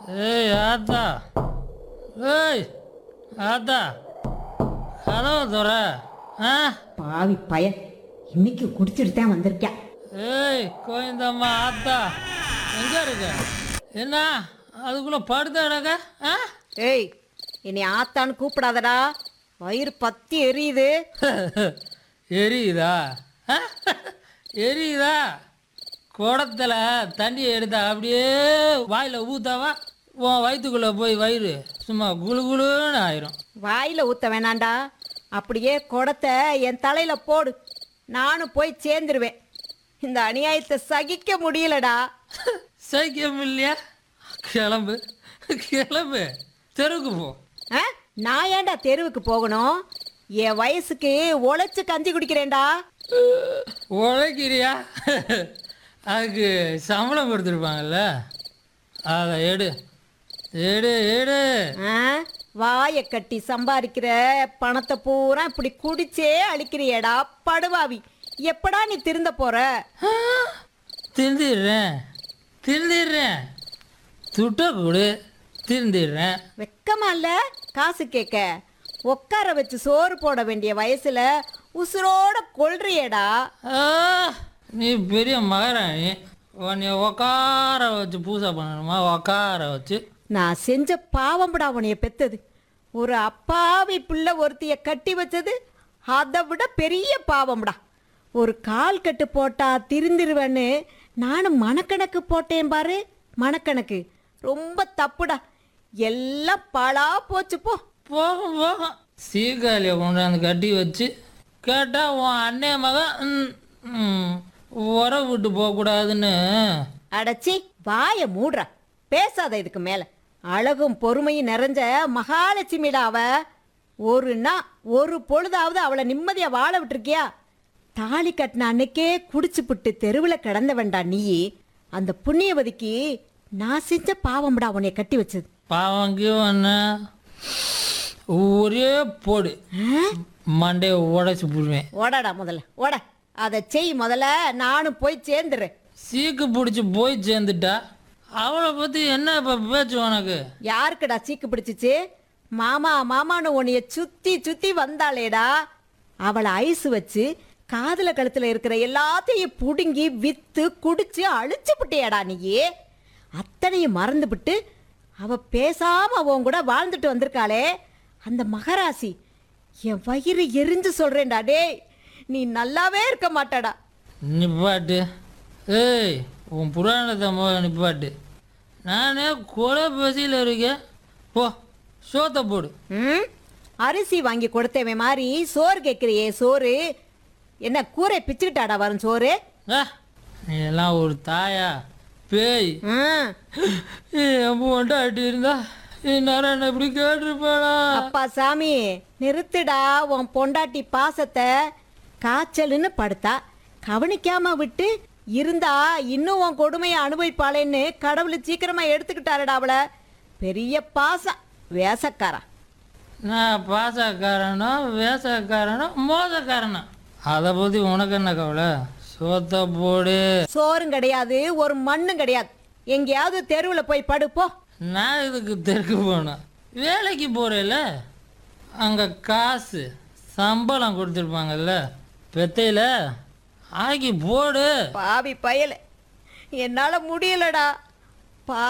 ஏய் ஆத்தா ஏய் ஆத்தா கதவை துற ஆ பாவி பய இன்னைக்கு குடிச்சிட்டு தான் வந்திருக்கேன் ஏய் கோயந்தம்மா ஆத்தா எங்க இருக்க என்ன அதுக்குள்ள படுத்த கிடக்க ஆ ஏய் என்னை ஆத்தான்னு கூப்பிடாதடா வயிறு பத்தி எரியுது எரியுதா ஆ? எரியுதா குடத்துல தண்ணி எடுத்தா அப்படியே வாயில் ஊத்தாவா உன் வயிற்றுக்குள்ளே போய் வயிறு சும்மா குளு குளுன்னு ஆயிரும் வாயில ஊத்த வேணாண்டா அப்படியே குடத்தை என் தலையில போடு நானும் போய் சேர்ந்துருவேன் இந்த அநியாயத்தை சகிக்க முடியலடா சைக்கியம் இல்லையா கிளம்பு கிளம்பு தெருவுக்கு போ ஆ? நான் ஏன்டா தெருவுக்கு போகணும் என் வயசுக்கு உழைச்சு கஞ்சி குடிக்கிறேன்டா உழைக்கிறியா அதுக்கு சம்பளம் கொடுத்துருப்பாங்கல்ல அதை எடு எடு எடு ஆ? வாயை கட்டி சம்பாதிக்கிற பணத்தை பூரா இப்படி குடிச்சே அழிக்கிறியேடா படுவாவி எப்படா நீ திருந்த போற திருந்திடுறேன் திருந்திடுறேன் துட்ட கொடு திருந்திடுறேன் வெக்கமா இல்ல காசு கேட்க உட்கார வச்சு சோறு போட வேண்டிய வயசுல உசுரோட கொள்றியேடா ஆ, நீ பெரிய மகாராணி உன்னை உக்கார வச்சு பூஜை பண்ணணுமா உக்கார வச்சு நான் செஞ்ச பாவம்டா உனைய பெத்தது ஒரு அப்பாவி பிள்ளை ஒருத்திய கட்டி வச்சது அதை விட பெரிய பாவம்டா ஒரு கால் கட்டு போட்டா திருந்திருவேன்னு நானும் மனக்கணக்கு போட்டேன் பாரு மனக்கணக்கு ரொம்ப தப்புடா எல்லாம் பாழா போச்சு போ போகும் போகும் சீக்காலியை கொண்டாந்து கட்டி வச்சு கேட்டால் உன் அண்ணே மகன் ம், ம், உரம் விட்டு போகக்கூடாதுன்னு அடச்சி வாய மூடுறா பேசாத இதுக்கு மேல அழகும் பொறுமையும் நிறைஞ்ச மகாலட்சுமிடா அவ ஒரு நாள் ஒரு பொழுதாவது அவளை நிம்மதியா வாழ விட்டுருக்கியா தாலி கட்டின அன்னைக்கே குடிச்சுப்புட்டு தெருவில் கிடந்தவன்டா நீ அந்த புண்ணியவதிக்கு நான் செஞ்ச பாவம்டா உன்னைய கட்டி வச்சது பாவங்கி ஒன்று ஒரே போடு மண்டையை உடைச்சி போடுவேன் ஓடடா முதல்ல ஓட அதை செய் முதல்ல நானும் போய் சேர்ந்துடுறேன் சீக்கு பிடிச்சி போய் சேர்ந்துட்டா அவளை பற்றி என்ன இப்போ பேச்சு உனக்கு யாருக்குடா சீக்கு பிடிச்சிச்சு மாமா மாமான்னு உன்னைய சுத்தி சுத்தி வந்தாளேடா அவளை ஐஸ் வச்சு காதுல கழுத்துல இருக்கிற எல்லாத்தையும் புடுங்கி வித்து குடிச்சு அழிச்சு புட்டியாடா நீயே அத்தனையும் மறந்துபிட்டு அவ பேசாம உன் கூட வாழ்ந்துட்டு வந்திருக்காளே அந்த மகராசி என் வயிறு எரிஞ்சு சொல்றேன்டா டேய் நீ நல்லாவே இருக்க மாட்டாடா நிப்பாட்டு ஏய் உன் புராணத்தை முதல்ல நிப்பாட்டு நானே கொலை பசியில் இருக்கேன் போ சோத்தை போடு ம் அரிசி வாங்கி கொடுத்தவன் மாதிரி சோறு கேட்குறியே சோறு என்ன கூரை பிச்சுக்கிட்டாடா வரும் சோறு ஆ நீ எல்லாம் ஒரு தாயா பேய் ம் என் பொண்டாட்டி இருந்தா இந்நேரம் என்ன இப்படி கேட்டிருப்பானா அப்பா சாமி நிறுத்துடா உன் பொண்டாட்டி பாசத்தை காய்ச்சல்னு படுத்தா கவனிக்காம விட்டு இருந்தா இன்னும் உன் கொடுமையை அனுபவிப்பாளேன்னு கடவுள் சீக்கிரமா எடுத்துக்கிட்டாருடா அவளை பெரிய பாசம் வேசக்காரா நான் பாசக்காரனோ வேசக்காரனோ மோசக்காரனோ அதை பற்றி உனக்கு என்ன கவலை சோத்தை போடு சோறும் கிடையாது ஒரு மண்ணும் கிடையாது எங்கேயாவது தெருவில் போய் படுப்போ நான் இதுக்கு தெற்கு போகணும் வேலைக்கு போகிறேல அங்கே காசு சம்பளம் கொடுத்துருப்பாங்கல்ல பெத்தையில் ஆக்கி போடு பாவி பயல என்னால முடியலடா